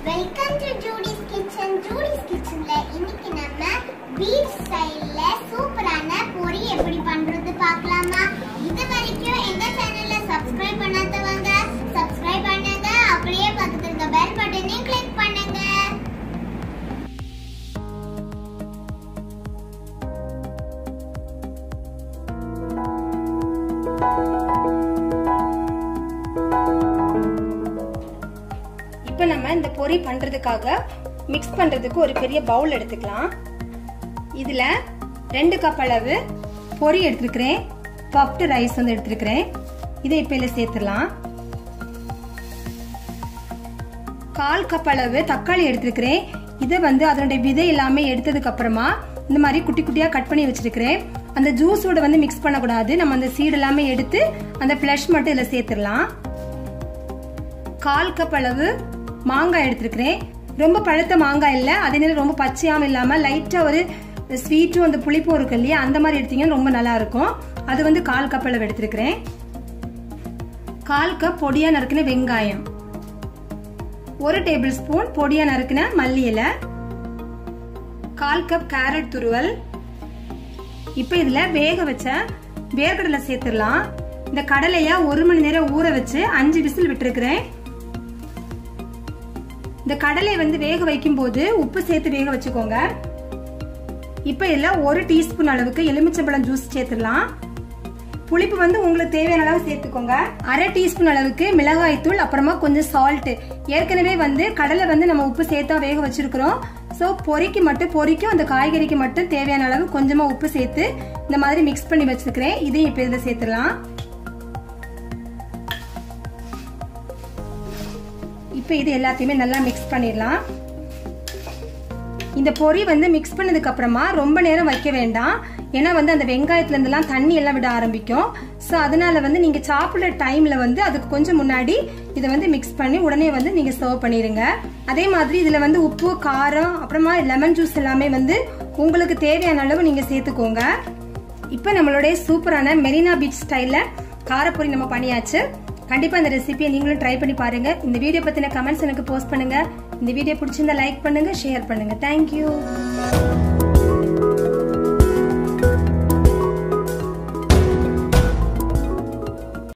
welcome to Judy's kitchen Judy's கிச்சன்ல இன்னைக்கு நம்ம பீச் ஸ்டைல்ல சூப்பரான பொரி எப்படி பண்றது பார்க்கலாமா இது வரைக்கும் எங்க சேனல்ல சப்ஸ்கிரைப் பண்ணாதவங்க சப்ஸ்கிரைப் பண்ணுங்க அப்படியே பக்கத்துல இருக்க பெல் பட்டனையும் கிளிக் பண்ணுங்க இப்போ நம்ம இந்த பொரி பண்றதுக்காக மிக்ஸ் பண்றதுக்கு ஒரு பெரிய பவுல் எடுத்துக்கலாம் இதுல ரெண்டு கப் அளவு பொரி எடுத்துருக்கிறேன் பப்டு ரைஸ் வந்து எடுத்துருக்கிறேன் இதை இப்போ இதில் சேர்த்துடலாம் கால் கப் அளவு தக்காளி எடுத்துருக்கிறேன் இதை வந்து அதனுடைய விதை எல்லாமே எடுத்ததுக்கு அப்புறமா இந்த மாதிரி குட்டி குட்டியா கட் பண்ணி வச்சிருக்கிறேன் அந்த ஜூஸோட வந்து மிக்ஸ் பண்ணக்கூடாது நம்ம அந்த சீடு எல்லாமே எடுத்து அந்த ஃப்ளஷ் மட்டும் இதில் சேர்த்துடலாம் கால் கப் அளவு மாங்காய் எடுத்திருக்கிறேன் ரொம்ப பழுத்த மாங்காய் இல்லை அதே நேரம் ரொம்ப பச்சையாகவும் இல்லாமல் லைட்டாக ஒரு ஸ்வீட்டும் அந்த புளிப்பும் இருக்கு இல்லையா அந்த மாதிரி எடுத்தீங்கன்னா ரொம்ப நல்லா இருக்கும் அது வந்து கால் கப் அளவு எடுத்திருக்கிறேன் கால் கப் பொடியா நறுக்கின வெங்காயம் ஒரு டேபிள் ஸ்பூன் பொடியா நறுக்கின மல்லி இலை கால் கப் கேரட் துருவல் இப்போ இதுல வேக வச்ச வேர்க்கடலை சேர்த்துடலாம் இந்த கடலைய ஒரு மணி நேரம் ஊற வச்சு அஞ்சு விசில் விட்டுருக்கிறேன் இந்த கடலை வந்து வேக வைக்கும் போது உப்பு சேர்த்து வேக வச்சுக்கோங்க இப்போ இதில் ஒரு டீஸ்பூன் அளவுக்கு எலுமிச்சம்பழம் ஜூஸ் சேர்த்துடலாம் புளிப்பு வந்து உங்களுக்கு தேவையான அளவு சேர்த்துக்கோங்க அரை டீஸ்பூன் அளவுக்கு மிளகாய் தூள் அப்புறமா கொஞ்சம் சால்ட் ஏற்கனவே வந்து கடலை வந்து நம்ம உப்பு சேர்த்தா வேக வச்சிருக்கிறோம் ஸோ பொரிக்கு மட்டும் பொரிக்கும் அந்த காய்கறிக்கு மட்டும் தேவையான அளவு கொஞ்சமா உப்பு சேர்த்து இந்த மாதிரி மிக்ஸ் பண்ணி வச்சிருக்கிறேன் இதையும் இப்போ இதில் சேர்த்துடலாம் இப்போ இது எல்லாத்தையுமே நல்லா மிக்ஸ் பண்ணிடலாம் இந்த பொரி வந்து மிக்ஸ் பண்ணதுக்கு அப்புறமா ரொம்ப நேரம் வைக்க வேண்டாம் ஏன்னா வந்து அந்த வெங்காயத்துல இருந்தெல்லாம் தண்ணி எல்லாம் விட ஆரம்பிக்கும் ஸோ அதனால வந்து நீங்க சாப்பிடுற டைம்ல வந்து அதுக்கு கொஞ்சம் முன்னாடி இதை வந்து மிக்ஸ் பண்ணி உடனே வந்து நீங்க சர்வ் பண்ணிடுங்க அதே மாதிரி இதுல வந்து உப்பு காரம் அப்புறமா லெமன் ஜூஸ் எல்லாமே வந்து உங்களுக்கு தேவையான அளவு நீங்க சேர்த்துக்கோங்க இப்போ நம்மளுடைய சூப்பரான மெரினா பீச் ஸ்டைல்ல காரப்பொரி நம்ம பண்ணியாச்சு கண்டிப்பா இந்த ரெசிபியை நீங்களும் ட்ரை பண்ணி பாருங்க இந்த வீடியோ பத்தின கமெண்ட்ஸ் எனக்கு போஸ்ட் பண்ணுங்க இந்த வீடியோ பிடிச்சிருந்தா லைக் பண்ணுங்க ஷேர் பண்ணுங்க தேங்க்யூ